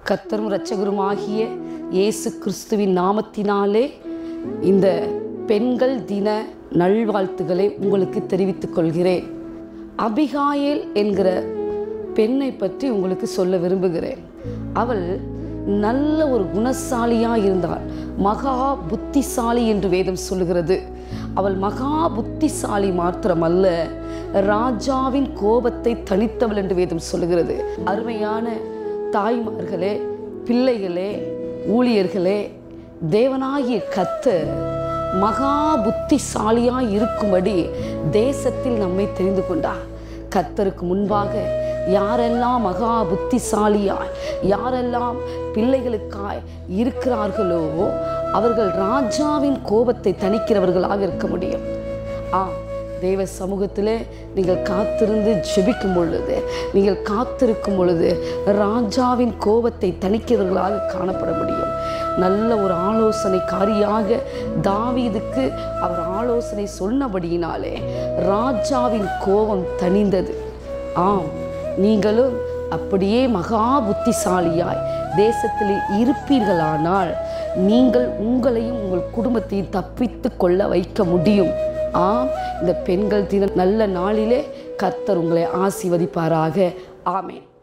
கத்தரும் இரட்சகருமாகிய இயேசு கிறிஸ்துவின் நாமத்தினாலே இந்த பெண்கள் தின நல்வாழ்த்துக்களை உங்களுக்கு தெரிவித்துக் கொள்கிறேன் அபிகாயேல் என்கிற பெண்ணை பற்றி உங்களுக்கு சொல்ல விரும்புகிறேன் அவள் நல்ல ஒரு குணசாலியாக இருந்தாள் மகா புத்திசாலி என்று வேதம் சொல்லுகிறது அவள் மகா புத்திசாலி மாத்திரமல்ல ராஜாவின் கோபத்தை தணித்தவள் என்று வேதம் சொல்லுகிறது அருமையான தாய்மார்களே பிள்ளைகளே ஊழியர்களே தேவனாகிய கத்தர் மகா புத்திசாலியாய் இருக்கும்படி தேசத்தில் நம்மை தெரிந்து கொண்டார் கத்தருக்கு முன்பாக யாரெல்லாம் மகா புத்திசாலியாய் யாரெல்லாம் பிள்ளைகளுக்காய் இருக்கிறார்களோ அவர்கள் ராஜாவின் கோபத்தை தணிக்கிறவர்களாக இருக்க முடியும் ஆ தேவ சமூகத்தில் நீங்கள் காத்திருந்து ஜெபிக்கும் பொழுது நீங்கள் காத்திருக்கும் பொழுது ராஜாவின் கோபத்தை தணிக்கிறவர்களாக காணப்பட முடியும் நல்ல ஒரு ஆலோசனைக்காரியாக தாவீதுக்கு அவர் ஆலோசனை சொன்னபடியினாலே ராஜாவின் கோபம் தணிந்தது ஆம் நீங்களும் அப்படியே மகா புத்திசாலியாய் தேசத்தில் இருப்பீர்களானால் நீங்கள் உங்களையும் உங்கள் குடும்பத்தையும் தப்பித்து கொள்ள வைக்க முடியும் ஆம் இந்த பெண்கள் தின நல்ல நாளிலே கர்த்தர் உங்களை ஆசீர்வதிப்பாராக ஆமென்